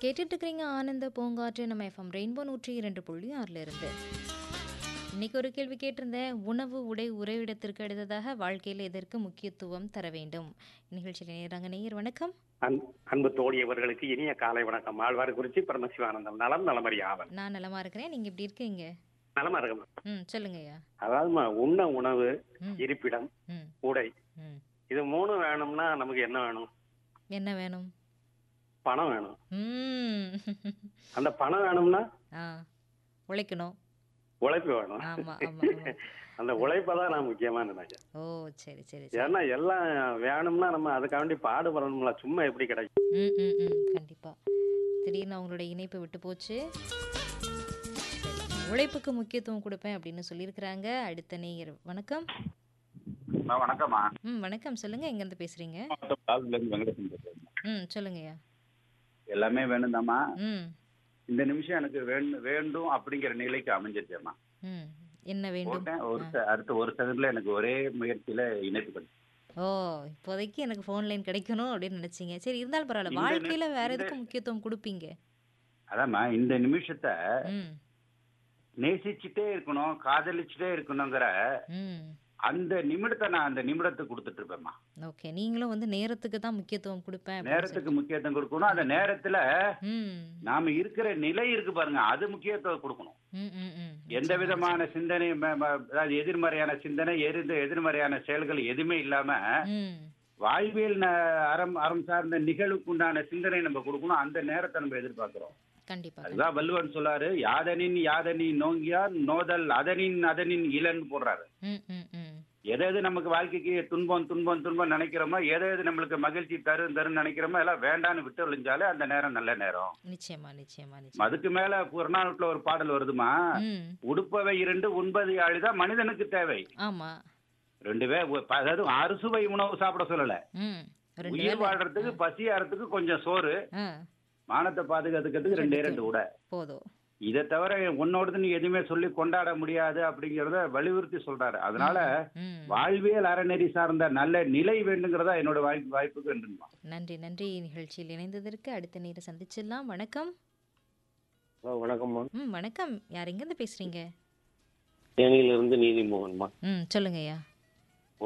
கேட்டுட்டு இருக்கிறீங்க ஆனந்த பூங்காற்று நம்ம எஃப்எம் ரெயின்போ நூற்றி இரண்டு புள்ளி ஆறுல இருந்து இன்னைக்கு ஒரு கேள்வி கேட்டிருந்தேன் உணவு உடை உறைவிடத்திற்கு அடுத்ததாக வாழ்க்கையில் எதற்கு முக்கியத்துவம் தர வேண்டும் நிகழ்ச்சியில் நேராங்க நேயர் வணக்கம் அன்- அன்பு தோழியவர்களுக்கு இனிய காலை வணக்கம் ஆழ்வார் குறிச்சி பரமசிவானந்தம் நலம் நலமறி ஆவல் நான் நலமா இருக்கிறேன் நீங்க எப்படி இருக்கீங்க நலமா இருக்கமா ம் சொல்லுங்கய்யா அதாவதுமா உண்ண உணவு ம் இருப்பிடம் ம் உடை ம் இது மூணு வேணும்னா நமக்கு என்ன வேணும் என்ன வேணும் பணம் வேணும் ம் அந்த பணம் வேணும்னா ஆ உழைக்கணும் உழைப்பு வேணும் ஆமா ஆமா ஆமா அந்த உழைப்பை தான் நான் முக்கியமா நினைக்கிறேன் ஓ சரி சரி சரி ஏன்னா எல்லாம் வேணும்னா நம்ம அதுக்காண்டி பாடுபடணும்ல சும்மா எப்படி கிடைக்கும் ம் ம் ம் கண்டிப்பா திடீர்னு அவங்களோட இணைப்பு விட்டு போச்சு உழைப்புக்கு முக்கியத்துவம் கொடுப்பேன் அப்படின்னு சொல்லியிருக்கிறாங்க அடுத்த நேயர் வணக்கம் அம்மா, வணக்கம்மா ம் வணக்கம் சொல்லுங்க எங்கேருந்து பேசுறீங்க மாவட்டம் லால்குடியிலேருந்து வெங்கடேசன் பேசுறேன் ம் சொல்லுங்கய்யா எல்லாமே வேணும்தாம்மா ம் இந்த நிமிஷம் எனக்கு வேண்டும் வேண்டும் அப்படிங்கிற நிலைக்கு அமைஞ்சிருச்சேம்மா ம் என்ன வேண்டும் போட்டேன் ஒரு செ- அடுத்த ஒரு செகண்ட்ல எனக்கு ஒரே முயற்சியில இணைப்பு கிடைச்சு ஓ இப்போதைக்கு எனக்கு ஃபோன் லைன் கிடைக்கணும் அப்படின்னு நினைச்சீங்க சரி இருந்தாலும் பரவாயில்ல இந்த நி- வாழ்க்கையில வேற இந்த- எதுக்கு முக்கியத்துவம் கொடுப்பீங்க அதாம்மா இந்த நிமிஷத்தை ம் நேசிச்சுட்டே இருக்கணும் காதலிச்சுட்டே இருக்கணுங்கிற ம் அந்த நிமிடத்தை நான் அந்த நிமிடத்துக்கு கொடுத்துட்டு இருப்பேம்மா ஓகே நீங்களும் வந்து நேரத்துக்கு தான் முக்கியத்துவம் கொடுப்பேன் அப்படின்னு நேரத்துக்கு முக்கியத்துவம் கொடுக்கணும் அந்த நேரத்துல சொல்லி- ம் நாம இருக்கிற நிலை இருக்கு பாருங்க அது முக்கியத்துவம் கொடுக்கணும் ம் ம் ம் எந்த விதமான சிந்தனை ம- ம- அதாவது எதிர்மறையான சிந்தனை எதிர்ந்து எதிர்மறையான செயல்கள் எதுவுமே இல்லாம ம் வாழ்வியல் ந- அறம் அறம் சார்ந்த நிகழ்வுக்கு உண்டான சிந்தனை நம்ம கொடுக்கணும் அந்த நேரத்தை நம்ம எதிர்பார்க்கிறோம் கண்டிப்பா கண்டிப்பா. அதுதான் வள்ளுவன் சொல்லாரு யாதனின் யாதனின் நோங்கியார் நோதல் அதனின் அதனின் இளன் போடுறாரு ம் ம் ம் எது எது நமக்கு வாழ்க்கைக்கு துன்பம் துன்பம் துன்பம் நினைக்கிறோமோ எது எது நம்மளுக்கு மகிழ்ச்சி தரும் தரும் நினைக்கிறோமோ எல்லாம் வேண்டான்னு விட்டு ஒழிஞ்சாலே அந்த நேரம் நல்ல நேரம் நிச்சயமா நிச்சயமா நிச்சயமா அதுக்கு மேல புறநானூற்றுல ஒரு பாடல் வருதுமா ம் உடுப்பவை இரண்டு உண்பது யாழிதான் மனிதனுக்கு தேவை ஆமா ரெண்டு பேர் அதாவது அறுசுவை உணவு சாப்பிட சொல்லல ம் ரெண்டு உயிர் வேளை வாழ்றதுக்கு பசி ஆறதுக்கு கொஞ்சம் சோறு ஆ மானத்தை பாதுகாத்துக்கிறதுக்கு ரெண்டே ரெண்டு உடை போதும் இதை தவிர உன்னோடது நீ எதுவுமே சொல்லி கொண்டாட முடியாது அப்படிங்கறத வலியுறுத்தி சொல்றாரு அதனால ம் வாழ்வியல் அறநெறி சார்ந்த நல்ல நிலை வேண்டுங்கிறதா என்னோட வாய்ப்பு வாய்ப்புக்கு வேண்டுமா நன்றி நன்றி நிகழ்ச்சியில் இணைந்ததற்கு அடுத்த நேரம் சந்திச்சிடலாம் வணக்கம் ஹலோ வணக்கம்மா ம் வணக்கம் யார் எங்கேருந்து பேசுறீங்க தேனியிலிருந்து நீதிமோகன்மா ம் சொல்லுங்கய்யா